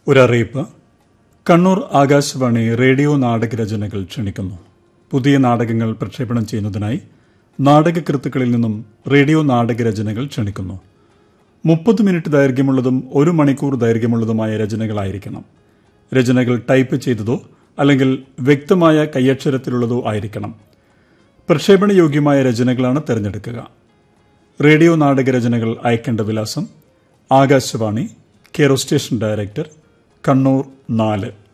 ഒരറിയിപ്പ് Kannur Akashvani radio നാടക രചനകൾ ക്ഷണിക്കുന്നു പുതിയ നാടകങ്ങൾ പ്രക്ഷേപണം ചെയ്യുന്നതിനായി നാടകകൃത്തുക്കളിൽ നിന്നും റേഡിയോ നാടക രചനകൾ ക്ഷണിക്കുന്നു മുപ്പത് മിനിറ്റ് ദൈർഘ്യമുള്ളതും ഒരു മണിക്കൂർ ദൈർഘ്യമുള്ളതുമായ രചനകളായിരിക്കണം രചനകൾ ടൈപ്പ് ചെയ്തതോ അല്ലെങ്കിൽ വ്യക്തമായ കൈയക്ഷരത്തിലുള്ളതോ ആയിരിക്കണം പ്രക്ഷേപണയോഗ്യമായ രചനകളാണ് തിരഞ്ഞെടുക്കുക റേഡിയോ നാടക രചനകൾ അയക്കേണ്ട വിലാസം Akashvani care station director Kannur നാല്